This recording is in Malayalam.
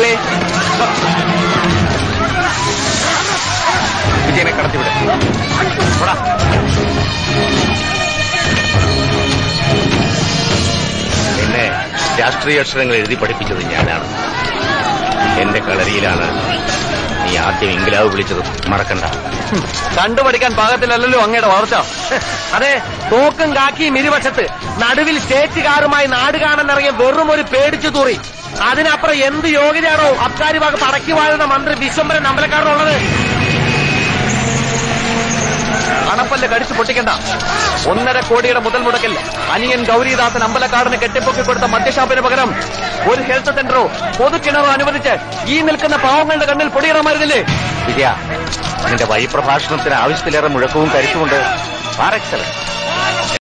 തള്ളേ വിജയനെ കടത്തിവിട് പോടാ. എന്നെ രാഷ്ട്രീയ അക്ഷരങ്ങൾ എഴുതി പഠിപ്പിച്ചത് ഞാനാണ് എന്റെ കളരിയിലാണ് നീ ആദ്യം ഇംഗ്ലാവ് വിളിച്ചത് മറക്കണ്ട കണ്ടുപഠിക്കാൻ പാകത്തിലല്ലല്ലോ അങ്ങയുടെ വളർച്ച അതെ തോക്കും കാക്കിയും ഇരുവശത്ത് നടുവിൽ സ്റ്റേറ്റ് കാറുമായി നാട് കാണാനിറങ്ങിയ വെറും ഒരു പേടിച്ചു തൂറി അതിനപ്പുറം എന്ത് യോഗ്യതയാണോ അബ്കാരി വക പടക്കി വാഴുന്ന മന്ത്രി വിശ്വംബരൻ അമ്പലക്കാരനുള്ളത് അണപ്പല്ല് കടിച്ചു പൊട്ടിക്കണ്ട ഒന്നര കോടിയുടെ മുതൽ മുടക്കിൽ അനിയൻ ഗൗരിദാസൻ അമ്പലക്കാടിന് കെട്ടിപ്പൊക്കി കൊടുത്ത മദ്യഷാപ്പിന് പകരം ഒരു ഹെൽത്ത് സെന്ററോ പൊതുക്കിണറോ അനുവദിച്ച് ഈ നിൽക്കുന്ന പാവങ്ങളുടെ കണ്ണിൽ പൊടിയിടമായിരുന്നില്ലേ വിജയ നിന്റെ വഴിപ്രഭാഷണത്തിന് ആവശ്യത്തിലേറെ മുഴക്കവും കരുത്തുമുണ്ട് പാർ എക്സലന്റ്